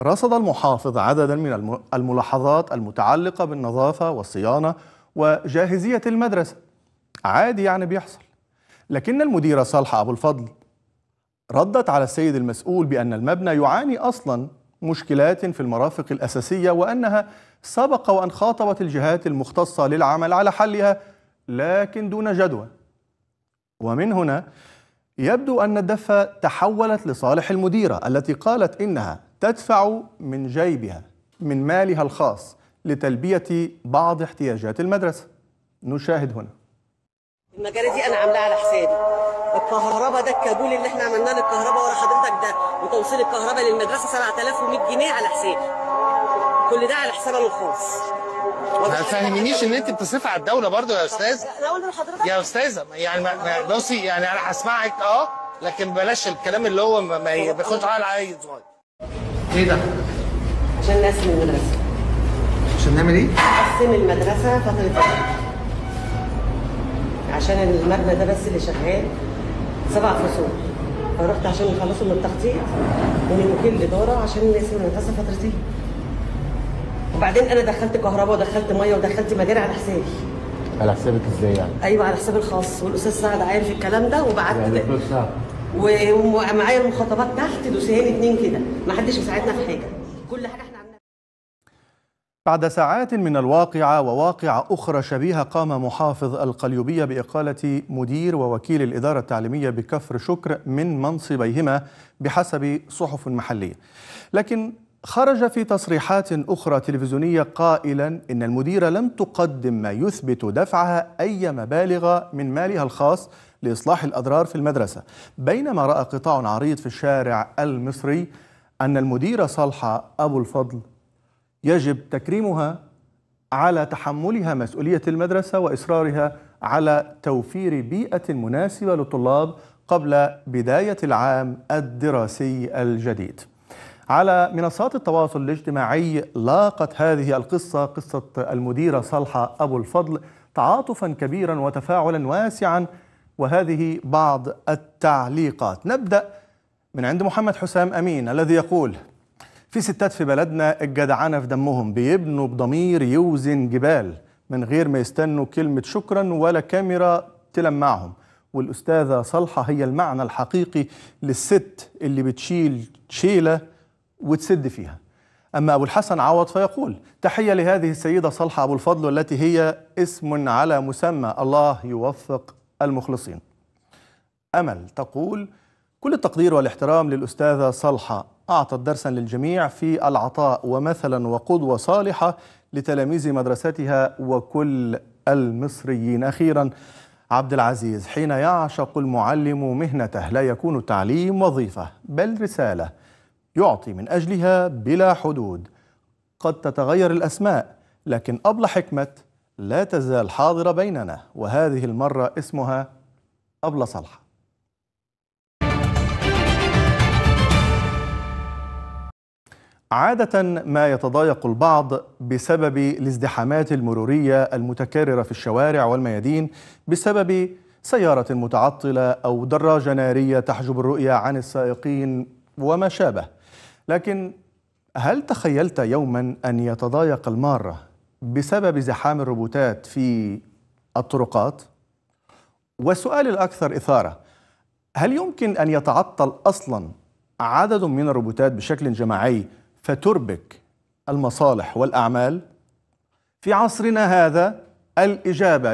رصد المحافظ عددا من الم- الملاحظات المتعلقة بالنظافة والصيانة وجاهزية المدرسة عادي يعني بيحصل لكن المديرة صالحة أبو الفضل ردت على السيد المسؤول بأن المبنى يعاني أصلا مشكلات في المرافق الأساسية وأنها سبق وأن خاطبت الجهات المختصة للعمل على حلها لكن دون جدوى ومن هنا يبدو أن الدفة تحولت لصالح المديرة التي قالت إنها تدفع من جيبها من مالها الخاص لتلبية بعض احتياجات المدرسة نشاهد هنا المجاري دي انا عاملاها على حسابي الكهرباء ده الكابول اللي احنا عملناه للكهرباء ورا حضرتك ده وتوصيل الكهرباء للمدرسه 7100 جنيه على حسابي كل ده على حساب انا الخاص ما تفهمنيش ان انت بتصرفي على الدوله برضو يا استاذ انا قلت لحضرتك يا استاذه يعني ما ما- بصي يعني انا هسمعك اه لكن بلاش الكلام اللي هو ما ما بياخدش على عيل صغير ايه ده؟ عشان نقسم المدرسه عشان نعمل ايه؟ نقسم المدرسه فتره الفجر عشان المبنى ده بس اللي شغال سبع فصول فرحت عشان يخلصوا من التخطيط ومن وكيل الاداره عشان نقسم المدرسه فترتين وبعدين انا دخلت كهرباء ودخلت ميه ودخلت مجاري على حسابي على حسابك ازاي يعني؟ ايوه على حسابي الخاص والاستاذ سعد عارف الكلام ده وبعت يعني دكتور سعد و- ومعايا المخاطبات تحت دوسيان اتنين كده ما حدش مساعدنا في حاجه كل حاجه احنا عملناها بعد ساعات من الواقعة وواقعة أخرى شبيهة قام محافظ القليوبية بإقالة مدير ووكيل الإدارة التعليمية بكفر شكر من منصبيهما بحسب صحف محلية لكن خرج في تصريحات أخرى تلفزيونية قائلا إن المديرة لم تقدم ما يثبت دفعها أي مبالغ من مالها الخاص لإصلاح الأضرار في المدرسة بينما رأى قطاع عريض في الشارع المصري أن المديرة صالحة أبو الفضل يجب تكريمها على تحملها مسؤولية المدرسة وإصرارها على توفير بيئة مناسبة للطلاب قبل بداية العام الدراسي الجديد. على منصات التواصل الاجتماعي لاقت هذه القصة قصة المديرة صالحة أبو الفضل تعاطفا كبيرا وتفاعلا واسعا وهذه بعض التعليقات نبدأ من عند محمد حسام أمين الذي يقول في ستات في بلدنا الجدعنة في دمهم بيبنوا بضمير يوزن جبال من غير ما يستنوا كلمة شكرا ولا كاميرا تلمعهم والأستاذة صالحة هي المعنى الحقيقي للست اللي بتشيل شيلة وتسد فيها أما أبو الحسن عوض فيقول تحية لهذه السيدة صالحة أبو الفضل والتي هي اسم على مسمى الله يوفق المخلصين أمل تقول كل التقدير والاحترام للأستاذة صالحة أعطت درسا للجميع في العطاء ومثلا وقدوة صالحة لتلاميذ مدرستها وكل المصريين أخيرا عبد العزيز حين يعشق المعلم مهنته لا يكون التعليم وظيفة بل رسالة يعطي من أجلها بلا حدود قد تتغير الأسماء لكن أبلى حكمة لا تزال حاضرة بيننا وهذه المرة اسمها أبلة صالحة عادة ما يتضايق البعض بسبب الازدحامات المرورية المتكررة في الشوارع والميادين بسبب سيارة متعطلة أو دراجة نارية تحجب الرؤية عن السائقين وما شابه لكن هل تخيلت يوما أن يتضايق المارة بسبب زحام الروبوتات في الطرقات؟ والسؤال الأكثر إثارة هل يمكن أن يتعطل أصلا عدد من الروبوتات بشكل جماعي فتربك المصالح والأعمال؟ في عصرنا هذا الإجابة